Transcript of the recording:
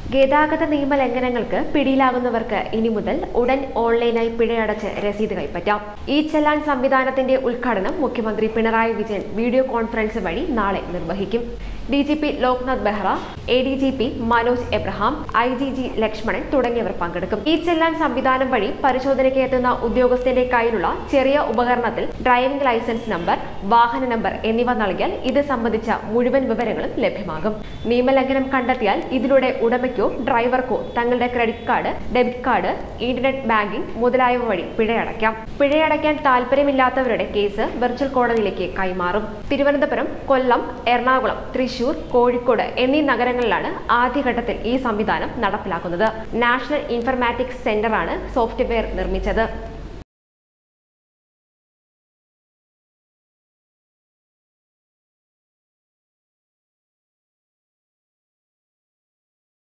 ഗതാഗത നിയമ ലംഘനങ്ങൾക്ക് പിടിയിലാകുന്നവർക്ക് ഇനി മുതൽ ഉടൻ ഓൺലൈനായി പിഴയടച്ച് രസീത് കൈപ്പറ്റാം ഈ ചെല്ലാൻ സംവിധാനത്തിന്റെ ഉദ്ഘാടനം മുഖ്യമന്ത്രി പിണറായി വിജയൻ വീഡിയോ കോൺഫറൻസ് വഴി നാളെ നിർവഹിക്കും D G P Loknath Behera A D G P Manoj Abraham I G G Lakshmanan തുടങ്ങിയവർ പങ്കെടുക്കും ഈ ചെല്ലാൻ സംവിധാനം വഴി പരിശോധനയ്ക്ക് എത്തുന്ന ഉദ്യോഗസ്ഥന്റെ കയ്യിലുള്ള ചെറിയ ഉപകരണത്തിൽ ഡ്രൈവിംഗ് ലൈസൻസ് നമ്പർ വാഹന നമ്പർ എന്നിവ നൽകിയാൽ ഇത് സംബന്ധിച്ച മുഴുവൻ വിവരങ്ങളും ലഭ്യമാകും നിയമലംഘനം കണ്ടെത്തിയാൽ ഇതിലൂടെ ഉടമയ്ക്കോ ഡ്രൈവർക്കോ തങ്ങളുടെ credit card debit card internet banking മുതലായവ വഴി പിഴയടയ്ക്കാം പിഴയടയ്ക്കാൻ താല്പര്യമില്ലാത്തവരുടെ കേസ് വെർച്വൽ കോടതിയിലേക്ക് കൈമാറും തിരുവനന്തപുരം കൊല്ലം എറണാകുളം തൃശൂർ കോഴിക്കോട് എന്നീ നഗരങ്ങളിലാണ് ആദ്യഘട്ടത്തിൽ ഈ സംവിധാനം നടപ്പിലാക്കുന്നത് നാഷണൽ ഇൻഫർമാറ്റിക്സ് സെന്ററാണ് സോഫ്റ്റ്വെയർ നിർമ്മിച്ചത്